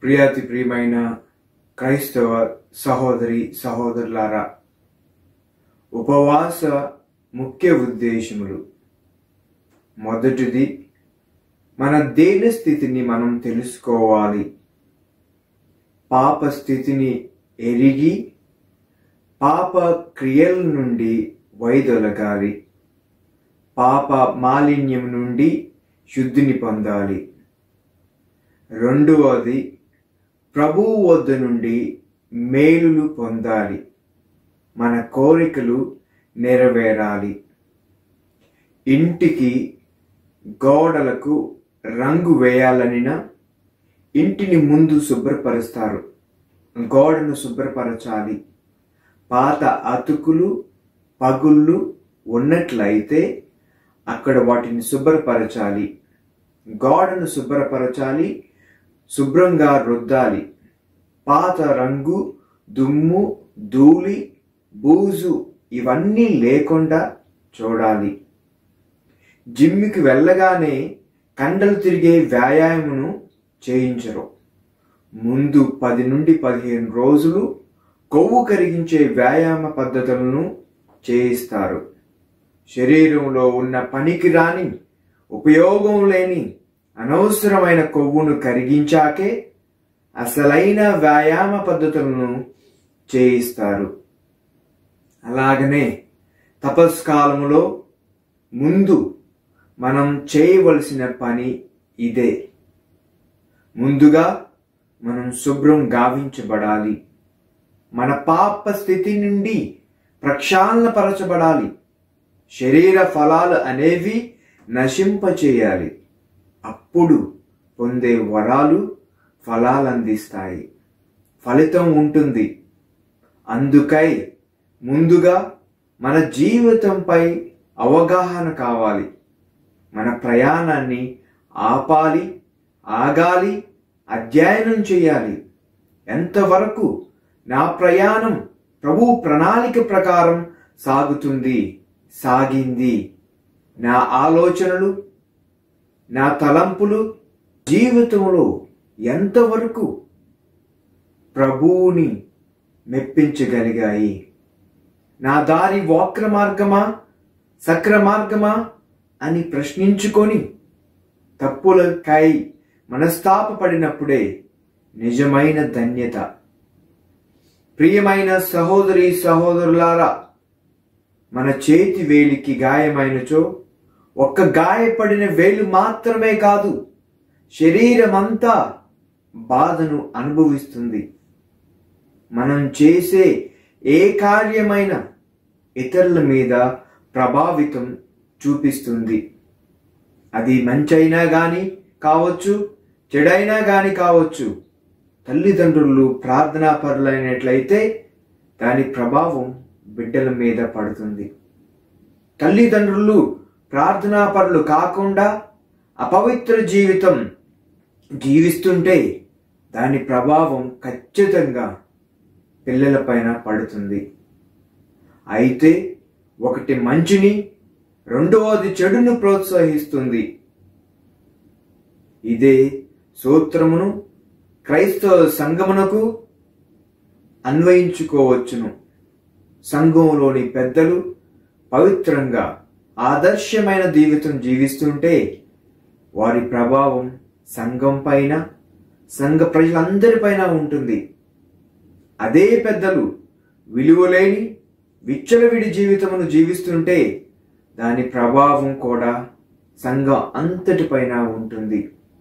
ప్రియాతి ప్రియమైన క్రైస్తవ సహోదరి సహోదరులారా ఉపవాస ముఖ్య ఉద్దేశములు మొదటిది మన దేన స్థితిని మనం తెలుసుకోవాలి పాప స్థితిని ఎరిగి పాప క్రియల నుండి వైదొలగాలి పాప మాలిన్యం నుండి శుద్ధిని పొందాలి రెండవది ప్రభువు వద్ద నుండి మేలులు పొందాలి మన కోరికలు నెరవేరాలి ఇంటికి గోడలకు రంగు వేయాలనిన ఇంటిని ముందు శుభ్రపరుస్తారు గోడను శుభ్రపరచాలి పాత అతుకులు పగుళ్ళు ఉన్నట్లయితే అక్కడ వాటిని శుభ్రపరచాలి గోడను శుభ్రపరచాలి శుభ్రంగా రుద్దాలి పాత రంగు దుమ్ము ధూళి బూజు ఇవన్నీ లేకుండా చూడాలి జిమ్కి వెళ్ళగానే కండలు తిరిగే వ్యాయామమును చేయించరు ముందు పది నుండి పదిహేను రోజులు కొవ్వు కరిగించే వ్యాయామ పద్ధతులను చేయిస్తారు శరీరంలో ఉన్న పనికి రాని ఉపయోగం లేని అనవసరమైన కొవ్వును కరిగించాకే అసలైన వ్యాయామ పద్ధతులను చేయిస్తారు అలాగనే తపస్కాలములో ముందు మనం చేయవలసిన పని ఇదే ముందుగా మనం శుభ్రం గావించబడాలి మన పాప స్థితి నుండి ప్రక్షాళనపరచబడాలి శరీర ఫలాలు అనేవి నశింపచేయాలి అప్పుడు పొందే వరాలు ఫలాలు అందిస్తాయి ఫలితం ఉంటుంది అందుకై ముందుగా మన జీవితంపై అవగాహన కావాలి మన ప్రయాణాన్ని ఆపాలి ఆగాలి అధ్యయనం చేయాలి ఎంతవరకు నా ప్రయాణం ప్రభు ప్రణాళిక ప్రకారం సాగుతుంది సాగింది నా ఆలోచనలు నా తలంపులు జీవితంలో ఎంతవరకు ప్రభువుని మెప్పించగలిగాయి నా దారి వక్ర మార్గమా సక్ర మార్గమా అని ప్రశ్నించుకొని తప్పులకై మనస్తాపపడినప్పుడే నిజమైన ధన్యత ప్రియమైన సహోదరి సహోదరులారా మన చేతి వేలికి గాయమైనచో ఒక్క గాయపడిన వేలు మాత్రమే కాదు శరీరమంతా బాధను అనుభవిస్తుంది మనం చేసే ఏ కార్యమైన ఇతరుల మీద ప్రభావితం చూపిస్తుంది అది మంచైనా గాని కావచ్చు చెడైనా గాని కావచ్చు తల్లిదండ్రులు ప్రార్థనా పరులైనట్లయితే దాని ప్రభావం బిడ్డల మీద పడుతుంది తల్లిదండ్రులు ప్రార్థనా పరులు కాకుండా అపవిత్ర జీవితం జీవిస్తుంటే దాని ప్రభావం ఖచ్చితంగా పిల్లలపైన పడుతుంది అయితే ఒకటి మంచిని రెండవది చెడును ప్రోత్సహిస్తుంది ఇదే సూత్రమును క్రైస్తవ సంఘమునకు అన్వయించుకోవచ్చును సంఘంలోని పెద్దలు పవిత్రంగా ఆదర్శమైన జీవితం జీవిస్తుంటే వారి ప్రభావం సంఘం పైన సంఘ ప్రజలందరిపైన ఉంటుంది అదే పెద్దలు విలువలేని విచ్చలవిడి జీవితమును జీవిస్తుంటే దాని ప్రభావం కూడా సంఘం అంతటిపైన ఉంటుంది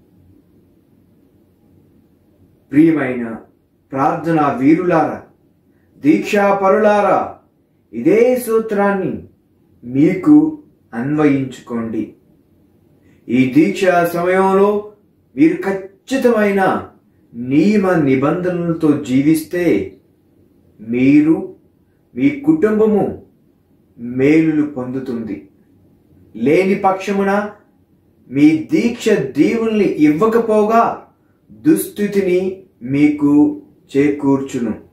ప్రియమైన ప్రార్థన వీరులారా దీక్షాపరులారా ఇదే సూత్రాన్ని మీకు అన్వయించుకోండి ఈ దీక్ష సమయంలో మీరు ఖచ్చితమైన నియమ నిబంధనలతో జీవిస్తే మీరు మీ కుటుంబము మేలులు పొందుతుంది లేని పక్షమున మీ దీక్ష దీవుల్ని ఇవ్వకపోగా దుస్థితిని మీకు చేకూర్చును